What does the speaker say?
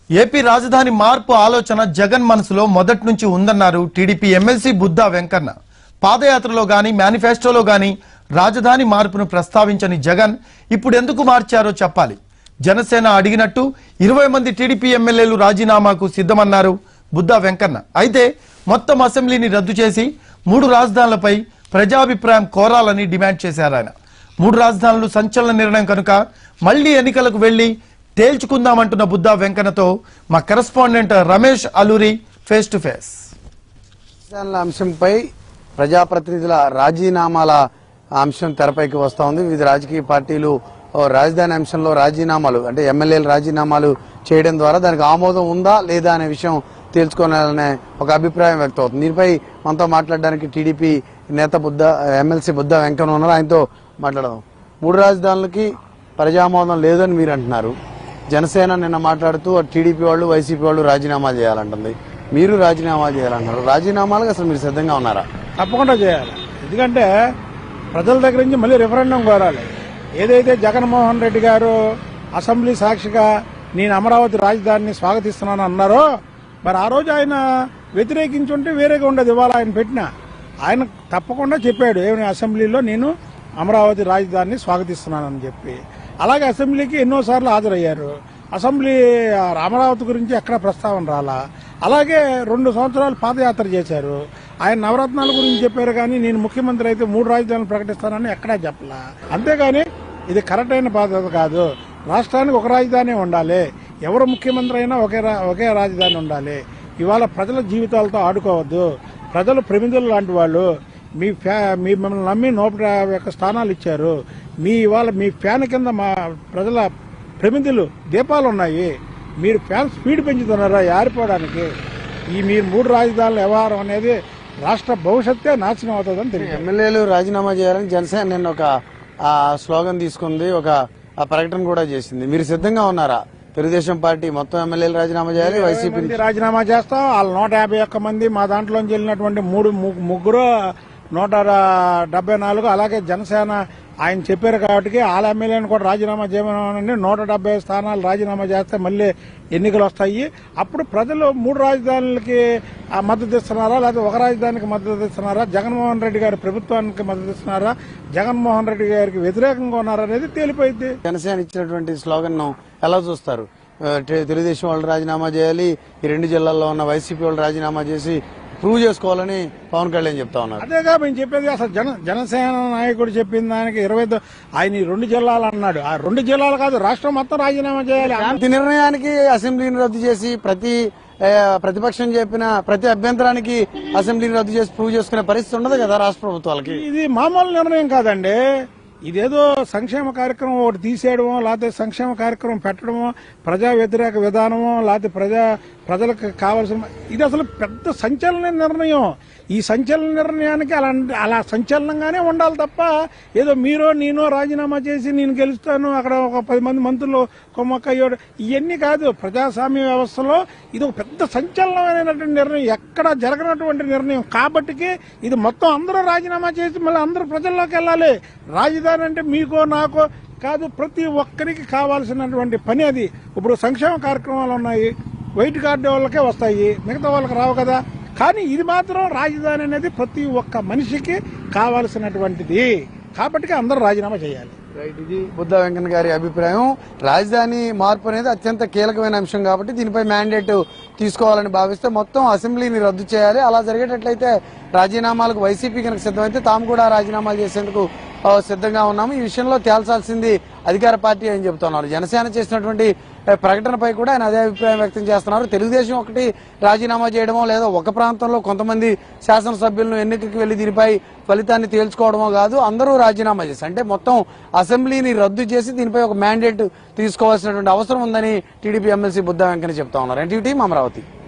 AP రాజధాని మార్పు ఆలోచన జగన్ మనసులో మొదటి నుంచి ఉందన్నారు టీడీపీ ఎమ్మెల్సీ బుద్దా వెంకన్న పాదయాత్రలో గాని మేనిఫెస్టోలో గాని రాజధాని మార్పును ప్రస్తావించని జగన్ ఇప్పుడు ఎందుకు మార్చారో చెప్పాలి జనసేన అడిగినట్టు ఇరవై మంది టీడీపీ ఎమ్మెల్యేలు రాజీనామాకు సిద్ధమన్నారు బుద్దా వెంకన్న అయితే మొత్తం అసెంబ్లీని రద్దు చేసి మూడు రాజధానులపై ప్రజాభిప్రాయం కోరాలని డిమాండ్ చేశారు ఆయన మూడు రాజధానులు సంచలన నిర్ణయం కనుక మళ్లీ ఎన్నికలకు వెళ్లి తేల్చుకుందామంటున్న బుద్దా వెంకన్నతో మా correspondent Ramesh Aluri face to face రాజధానుల అంశంపై ప్రజాప్రతినిధుల రాజీనామాల అంశం తెరపైకి వస్తా ఉంది వివిధ రాజకీయ పార్టీలు ఓ రాజధాని అంశంలో రాజీనామాలు అంటే ఎమ్మెల్యేలు రాజీనామాలు చేయడం ద్వారా దానికి ఆమోదం ఉందా లేదా అనే విషయం తేల్చుకోవాలనే ఒక అభిప్రాయం వ్యక్తం అవుతుంది దీనిపై మనతో మాట్లాడడానికి టీడీపీ నేత బుద్ధ ఎమ్మెల్సీ బుద్ధ వెంకన్న ఉన్నారు ఆయనతో మాట్లాడదాం మూడు రాజధానులకి ప్రజామోదం లేదని మీరు అంటున్నారు జనసేన నిన్న మాట్లాడుతూ టీడీపీ వాళ్ళు వైసీపీ వాళ్ళు రాజీనామా చేయాలంటుంది మీరు రాజీనామా చేయాలంటున్నారు రాజీనామాలకు అసలు మీరు సిద్ధంగా ఉన్నారా తప్పకుండా చేయాలి ఎందుకంటే ప్రజల దగ్గర నుంచి మళ్ళీ రిఫరెండం కోరాలి ఏదైతే జగన్మోహన్ రెడ్డి గారు అసెంబ్లీ సాక్షిగా నేను అమరావతి రాజధానిని స్వాగతిస్తున్నాను అన్నారో మరి ఆ రోజు ఆయన వ్యతిరేకించుంటే వేరేగా ఉండదు ఇవాళ ఆయన పెట్టిన ఆయన తప్పకుండా చెప్పాడు ఏమి అసెంబ్లీలో నేను అమరావతి రాజధానిని స్వాగతిస్తున్నానని చెప్పి అలాగే అసెంబ్లీకి ఎన్నోసార్లు హాజరయ్యారు అసెంబ్లీ ఆ, అమరావతి గురించి ఎక్కడ ప్రస్తావన రాలా అలాగే రెండు సంవత్సరాలు పాదయాత్ర చేశారు ఆయన నవరత్నాల గురించి చెప్పారు కానీ నేను ముఖ్యమంత్రి అయితే మూడు రాజధానులు ప్రకటిస్తానని ఎక్కడా చెప్పలా అంతేగాని ఇది కరెక్ట్ అయిన పద్ధతి కాదు రాష్ట్రానికి ఒక రాజధాని ఉండాలి ఎవరు ముఖ్యమంత్రి అయినా ఒకే రా- ఒకే రాజధాని ఉండాలి ఇవాళ ప్రజల జీవితాలతో ఆడుకోవద్దు ప్రజలు ప్రమిదులు లాంటి వాళ్ళు మీ ఫ్యా మీ మిమ్మల్ని నమ్మి నూట యాభై ఒక్క స్థానాలు ఇచ్చారు మీ ఇవాళ మీ ఫ్యాన్ కింద మా ప్రజల ప్రమిదులు దీపాలు ఉన్నాయి మీరు ఫ్యాన్ స్పీడ్ పెంచుతున్నారా ఆరిపోవడానికి ఈ మీరు మూడు రాజధానుల వ్యవహారం అనేది రాష్ట్ర భవిష్యత్తే నాశనం అవుతుందని తెలియదు ఎమ్మెల్యేలు రాజీనామా చేయాలని జనసేన నిన్న ఒక ఆ, స్లోగన్ తీసుకుంది ఒక ఆ, ప్రకటన కూడా చేసింది మీరు సిద్ధంగా ఉన్నారా తెలుగుదేశం పార్టీ మొత్తం ఎమ్మెల్యేలు రాజీనామా చేయాలి వైసీపీ మంది రాజీనామా చేస్తాం వాళ్ళ నూట యాభై ఒక్క మంది మా దాంట్లోంచి వెళ్ళినటువంటి మూడు ము- ముగ్గురు నూట ర- డెబ్బై నాలుగు అలాగే జనసేన ఆయన చెప్పారు కాబట్టి వాళ్ళ ఎమ్మెల్యేని కూడా రాజీనామా చేయమని నూట డెబ్బై స్థానాలు రాజీనామా చేస్తే మళ్ళీ ఎన్నికలు వస్తాయి అప్పుడు ప్రజలు మూడు రాజధానులకి ఆ, మద్దతు ఇస్తున్నారా లేదా ఒక రాజధానికి మద్దతు ఇస్తున్నారా జగన్మోహన్ రెడ్డి గారి ప్రభుత్వానికి మద్దతు ఇస్తున్నారా జగన్మోహన్ రెడ్డి గారికి వ్యతిరేకంగా ఉన్నారా అనేది తేలిపోయింది జనసేన ఇచ్చినటువంటి స్లోగన్ ను ఎలా చూస్తారు ఆ, తె- తెలుగుదేశం వాళ్ళు రాజీనామా చేయాలి ఈ రెండు జిల్లాల్లో ఉన్న వైసీపీ వాళ్ళు రాజీనామా చేసి ప్రూవ్ చేసుకోవాలని పవన్ కళ్యాణ్ చెప్తా ఉన్నారు అదేగా మేము చెప్పేది అసలు జన జనసేన నాయకుడు చెప్పిన దానికి ఇరవై దో- ఆయన ఈ రెండు జిల్లాలు అన్నాడు ఆ రెండు జిల్లాలు కాదు రాష్ట్రం మొత్తం రాజీనామా చేయాలి ప్రతి నిర్ణయానికి అసెంబ్లీని రద్దు చేసి ప్రతి ఆ, ప్రతిపక్షం చెప్పిన ప్రతి అభ్యంతరానికి అసెంబ్లీని రద్దు చేసి ప్రూవ్ చేసుకునే పరిస్థితి ఉండదు కదా రాష్ట్ర ప్రభుత్వాలకి ఇది మామూలు నిర్ణయం కాదండి ఇదేదో సంక్షేమ కార్యక్రమం ఒకటి తీసేయడమో లేకపోతే సంక్షేమ కార్యక్రమం పెట్టడమో ప్రజా వ్యతిరేక విధానమో లేకపోతే ప్రజా ప్రజలకు కావాల్సిన ఇది అసలు పెద్ద సంచలన నిర్ణయం ఈ సంచలన నిర్ణయానికి అలా అలా సంచలనంగానే ఉండాలి తప్ప ఏదో మీరో నేనో రాజీనామా చేసి నేను గెలుస్తాను అక్కడ ఒక పది మంది మంత్రులు కొమ్మక్కయ్యోడు ఇవన్నీ కాదు ప్రజాస్వామ్య వ్యవస్థలో ఇది ఒక పెద్ద సంచలనమైనటువంటి నిర్ణయం ఎక్కడ జరగనటువంటి నిర్ణయం కాబట్టికి ఇది మొత్తం అందరూ రాజీనామా చేసి మళ్ళీ అందరూ ప్రజల్లోకి వెళ్ళాలి రాజధాని అంటే మీకో నాకో కాదు ప్రతి ఒక్కరికి కావాల్సినటువంటి పని అది ఇప్పుడు సంక్షేమ కార్యక్రమాలు ఉన్నాయి వైట్ కార్డు వాళ్ళకే వస్తాయి మిగతా వాళ్ళకి రావు కదా కానీ ఇది మాత్రం రాజధాని అనేది ప్రతి ఒక్క మనిషికి కావాల్సినటువంటిది కాబట్టి అందరూ రాజీనామా చేయాలి రైట్ ఇది బుద్ధ వెంకన్న గారి అభిప్రాయం రాజధాని మార్పు అనేది అత్యంత కీలకమైన అంశం కాబట్టి దీనిపై మ్యాండేట్ తీసుకోవాలని భావిస్తే మొత్తం అసెంబ్లీని రద్దు చేయాలి అలా జరిగేటట్లయితే రాజీనామాలకు వైసీపీ కనుక సిద్ధమైతే తాము కూడా రాజీనామాలు చేసేందుకు ఆ, సిద్ధంగా ఉన్నాము ఈ విషయంలో తేల్చాల్సింది అధికార పార్టీ అని చెబుతున్నారు జనసేన చేసినటువంటి ఆ, ప్రకటనపై కూడా ఆయన అదే అభిప్రాయం వ్యక్తం చేస్తున్నారు తెలుగుదేశం ఒకటి రాజీనామా చేయడమో లేదా ఒక ప్రాంతంలో కొంతమంది శాసనసభ్యులను ఎన్నికకి వెళ్లి దీనిపై ఫలితాన్ని తేల్చుకోవడమో కాదు అందరూ రాజీనామా చేసి అంటే మొత్తం అసెంబ్లీని రద్దు చేసి దీనిపై ఒక మ్యాండేట్ తీసుకోవాల్సినటువంటి అవసరం ఉందని టీడీపీ ఎమ్మెల్సీ బుద్ధా వెంకన్న చెప్తా ఉన్నారు ఎన్టీవీ టీం అమరావతి